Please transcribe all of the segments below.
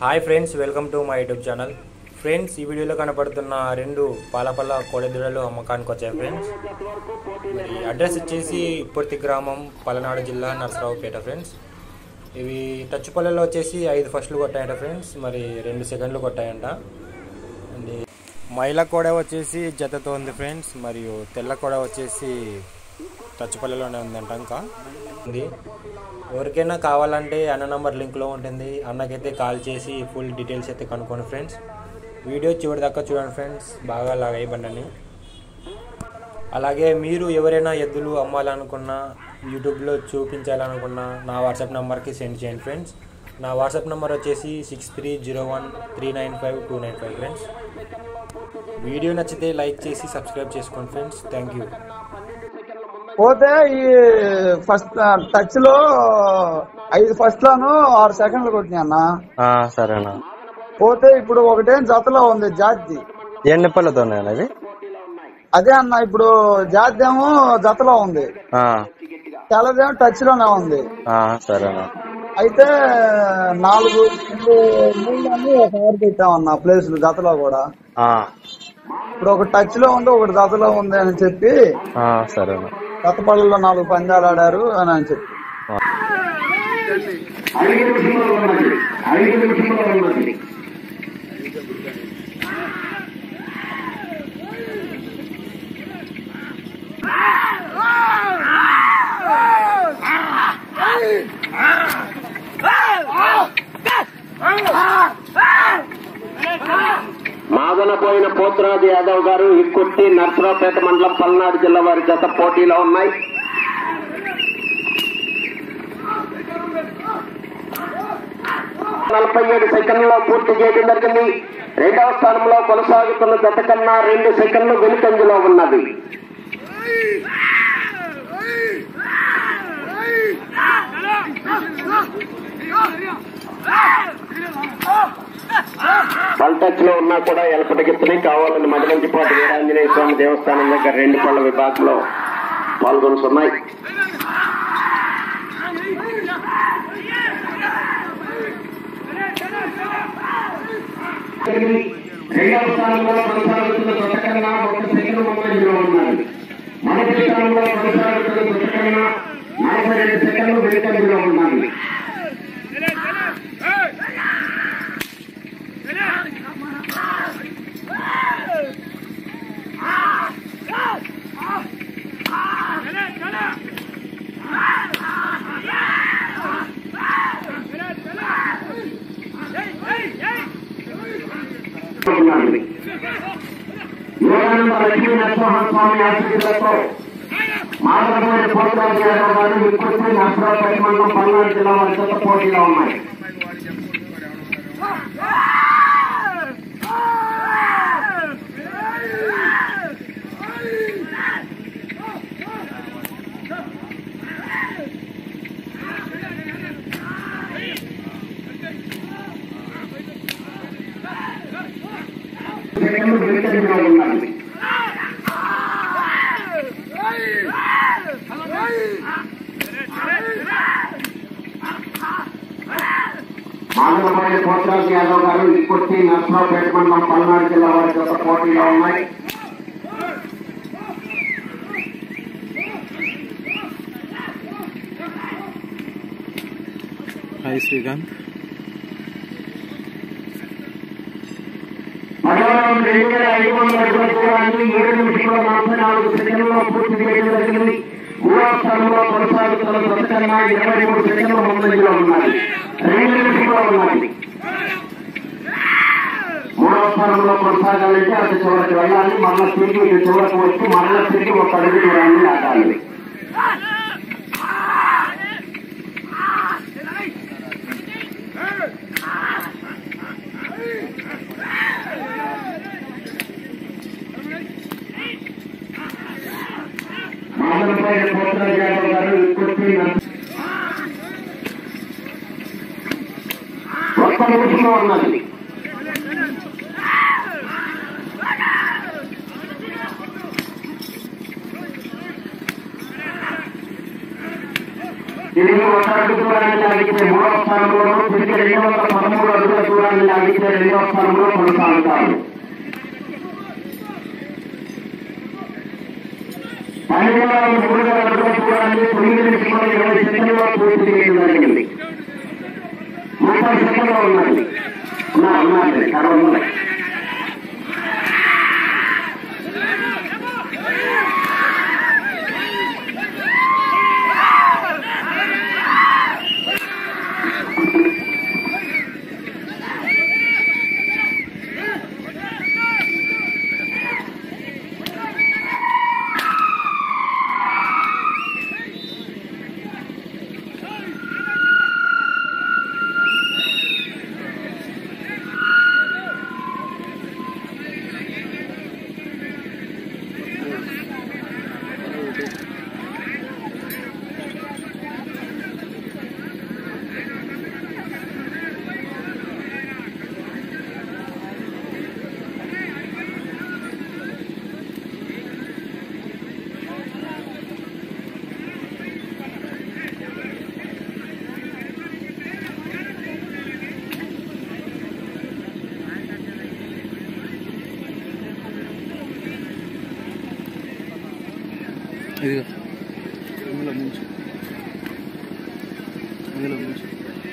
hi friends welcome to my YouTube channel friends ఈ వీడియోలో కనపడుతున్న రెండు పాలపల్ల కోడెదూడలు అమ్మకానికి వచ్చాయి ఫ్రెండ్స్ మరి అడ్రస్ వచ్చేసి ఇప్పటి గ్రామం పలనాడు జిల్లా నరసరావుపేట ఫ్రెండ్స్ ఇవి టచ్పల్లెలో వచ్చేసి ఐదు ఫస్ట్లు కొట్టాయంట ఫ్రెండ్స్ మరి రెండు సెకండ్లు కొట్టాయంట అండ్ మైల కోడ వచ్చేసి జతతో ఉంది ఫ్రెండ్స్ మరియు తెల్ల కోడ వచ్చేసి టచ్పల్లెలోనే ఉందంట ఇంకా ఉంది ఎవరికైనా కావాలంటే అన్న నంబర్ లింక్లో ఉంటుంది అన్నకైతే కాల్ చేసి ఫుల్ డీటెయిల్స్ అయితే కనుక్కోండి ఫ్రెండ్స్ వీడియో చివరి దాకా చూడండి ఫ్రెండ్స్ బాగా లాగై బండని అలాగే మీరు ఎవరైనా ఎద్దులు అమ్మాలనుకున్నా యూట్యూబ్లో చూపించాలనుకున్నా నా వాట్సాప్ నెంబర్కి సెండ్ చేయండి ఫ్రెండ్స్ నా వాట్సాప్ నెంబర్ వచ్చేసి six three zero one three nine five two nine five friends video నచ్చితే లైక్ చేసి సబ్స్క్రైబ్ చేసుకోండి ఫ్రెండ్స్ థ్యాంక్ యూ పోతే ఈ ఫస్ట్ టచ్ లో ఐదు ఫస్ట్ లోను ఆరు సెకండ్లు కొట్టినాయి అన్న ఆ, సరేనా పోతే ఇప్పుడు ఒకటేం జతలో ఉంది జాతి ఎన్ని పళ్ళతో ఉన్నాయి అవి అదే అన్న ఇప్పుడు జాతి ఏమో జతలో ఉంది ఆ, తెల్లదేమో టచ్ లోనే ఉంది ఆ, సరేనా అయితే నాలుగు రెండు మూడు ఒక ఆరు పెట్టామన్న ప్లేసులు జతలో కూడా ఆ, ఇప్పుడు ఒక టచ్ లో ఉంది ఒకటి జతలో ఉంది అని చెప్పి ఆ, సరేనా గత పళ్ళలో నాలుగు పందాలు ఆడారు అని అని చెప్పి ఐదు నిమిషంలో ఉన్నది ఐదు నిమిషంలో ఉన్నది మాదనపోయిన పోతురాజు యాదవ్ గారు ఇక్కుట్టి నర్సరావుపేట మండలం పల్నాడు జిల్లా వారి జత పోటీలో ఉన్నాయి నలభై ఏడు సెకండ్లో పూర్తి చేయడం జరిగింది రెండవ స్థానంలో కొనసాగుతున్న జత కన్నా రెండు సెకండ్లు వెనుకంజలో ఉన్నది పల్టచ్ లో ఉన్నా కూడా ఎలపటికెత్తుని కావాలని మదనంచిపాటి వీరాంజనేయ స్వామి దేవస్థానం దగ్గర రెండు పళ్ళ విభాగంలో పాల్గొనుతున్నాయి రెండవ స్థానంలో కొనసాగుతున్న జత కన్నా ఒక సెకండ్ ముందంజలో ఉన్నది మొదటి స్థానంలో కొనసాగుతున్న జత కన్నా నలభై రెండు సెకండ్లు వెనుకంజలో ఉన్నది ఉన్నది యోగానంద లక్ష్మీ నరసింహస్వామి ఆశీస్సులతో మాధవమైన పోతారు యాదవ్ గారు ఇప్పటికీ నరసరావుపేట మండలం పల్నాడు జిల్లా వారి జత పోటీలో ఉన్నాయి సెకండ్లు వెనుకంజలో ఉన్నది మాధవమైన పోతరాజు యాదవ్ గారు ఇప్పటికీ నరసరావుపేట మండలం పల్నాడు జిల్లా వారి జత పోటీలో ఉన్నాయి హాయ్ శ్రీకాంత్ పదహారు రెండు వేల ఐదు వందల అడుగుల దూరాన్ని ఏడు నిమిషంలో నలభై నాలుగు సెకండ్లలో పూర్తి చేయడం జరిగింది మూడవ స్థానంలో కొనసాగుతున్న జత కన్నా ఇరవై మూడు సెకండ్ల ముందంజలో ఉన్నాయి రెండు నిమిషంలో ఉన్నాయి మూడవ స్థానంలో కొనసాగాలంటే అటు చివరికి వెళ్ళాలి మళ్ళా తిరిగి ఇటు చివరకు వచ్చి మళ్ళా తిరిగి ఒక అడుగు దూరాన్ని ఆడాలి మామూలుపై పోతరాజు యాదవ్ గారు ఇప్పటికీ ఒక్క నిమిషంలో ఉన్నది తిరిగి ఒక అడుగు దూరాన్ని లాగితే మూడవ స్థానంలోనూ తిరిగి రెండు వందల పదమూడు అడుగుల దూరాన్ని లాగితే రెండవ స్థానంలో కొనసాగుతారు పన్నెండు వందల మూడు వేల అడుగుల దూరాన్ని తొమ్మిది నిమిషాల ఇరవై సెకండ్లో పూర్తి చేయడం జరిగింది ముప్పై సెకండ్లో ఉన్నది ఉన్నా ఉన్నది తర్వాత ఉన్నది ఇదిగో ఇందులో ముంచు ఇందులో ముంచు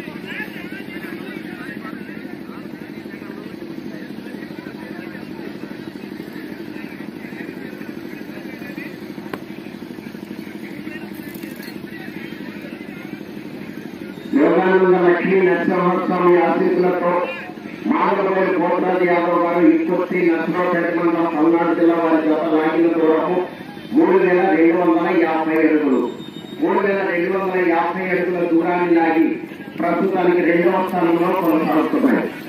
యోగానంద లక్ష్మీ నరసింహస్వామి ఆశీస్సులతో మాధవపల్లి కోటరాజు యాదవ్ గారు ఇప్పొచ్చి నరసింహపేట మండలం పల్నాడు జిల్లా వారి జత లాగిన దూరము మూడు వేల రెండు వందల యాభై అడుగులు మూడు వేల రెండు వందల యాభై అడుగుల దూరాన్ని లాగి ప్రస్తుతానికి రెండవ స్థానంలో కొనసాగుతున్నాయి